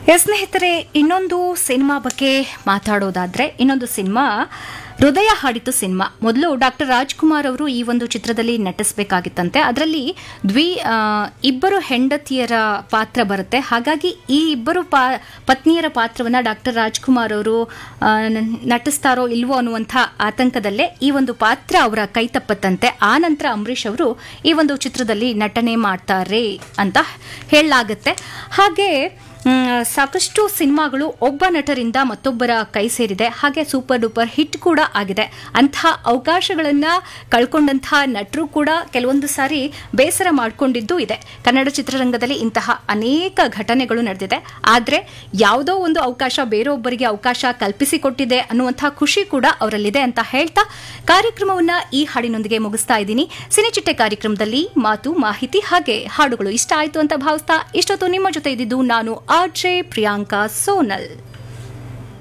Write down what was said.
S ಸ್ನೇಹಿತರೆ ಇನ್ನೊಂದು cinema ಬಗ್ಗೆ ಮಾತಾಡೋದಾದ್ರೆ ಇನ್ನೊಂದು ಸಿನಿಮಾ ಹೃದಯ ಹಾಡಿತು ಸಿನಿಮಾ ಮೊದಲು ಡಾಕ್ಟರ್ ರಾಜ್ಕುಮಾರ್ ಅವರು ಈ ಒಂದು ಚಿತ್ರದಲ್ಲಿ ನಟಿಸಬೇಕಾಗಿತ್ತಂತೆ ಅದರಲ್ಲಿ ದ್ವಿ ಆ, ಇಬ್ಬರು ಹೆಂಡತಿಯರ ಪಾತ್ರ ಬರುತ್ತೆ ಹಾಗಾಗಿ ಈ ಇಬ್ಬರು ಪಾ ಪತ್ನಿಯರ ಪಾತ್ರವನ್ನ ಡಾಕ್ಟರ್ ರಾಜ್ಕುಮಾರ್ ಅವರು ಆ, ನ- ನಟಿಸ್ತಾರೋ ಇಲ್ವೋ ಅನ್ನುವಂಥ ಆತಂಕದಲ್ಲೇ ಈ ಒಂದು ಪಾತ್ರ ಅವರ ಕೈ ತಪ್ಪತ್ತಂತೆ ಆ ನಂತರ ಅಂಬರೀಷ್ ಅವರು ಈ ಒಂದು ಚಿತ್ರದಲ್ಲಿ ನಟನೆ ಮಾಡ್ತಾರೆ ಅಂತ ಹೇಳಲಾಗುತ್ತೆ ಹಾಗೆ ಮ್, ಸಾಕಷ್ಟು ಸಿನಿಮಾಗಳು ಒಬ್ಬ ನಟರಿಂದ ಮತ್ತೊಬ್ಬರ ಕೈ ಸೇರಿದೆ ಹಾಗೆ ಸೂಪರ್ ಡೂಪರ್ ಹಿಟ್ ಕೂಡ ಆಗಿದೆ ಅಂತಹ ಅವಕಾಶಗಳನ್ನ ಕಳ್ಕೊಂಡಂತಹ ನಟರು ಕೂಡ ಕೆಲವೊಂದು ಸಾರಿ ಬೇಸರ ಮಾಡಿಕೊಂಡಿದ್ದು ಇದೆ ಕನ್ನಡ ಚಿತ್ರರಂಗದಲ್ಲಿ ಇಂತಹ ಅನೇಕ ಘಟನೆಗಳು ನಡೆದಿದೆ ಆದರೆ ಯಾವುದೋ ಒಂದು ಅವಕಾಶ ಬೇರೊಬ್ಬರಿಗೆ ಅವಕಾಶ ಕಲ್ಪಿಸಿಕೊಟ್ಟಿದೆ ಅನ್ನುವಂತಹ ಖುಷಿ ಕೂಡ ಅವರಲ್ಲಿದೆ ಅಂತ ಹೇಳ್ತಾ ಕಾರ್ಯಕ್ರಮವನ್ನ ಈ ಹಾಡಿನೊಂದಿಗೆ ಮುಗಿಸ್ತಾ ಇದ್ದೀನಿ ಸಿನಿಚಿಟ್ಟೆ ಕಾರ್ಯಕ್ರಮದಲ್ಲಿ ಮಾತು ಮಾಹಿತಿ ಹಾಗೆ ಹಾಡುಗಳು ಇಷ್ಟ ಆಯ್ತು ಅಂತ ಭಾವಿಸ್ತಾ ಇಷ್ಟೊತ್ತು ನಿಮ್ಮ ಜೊತೆ ಇದ್ದಿದ್ದು ನಾನು ಆರ್ ಜೆ ಪ್ರಿಯಾಂಕಾ ಸೋನಲ್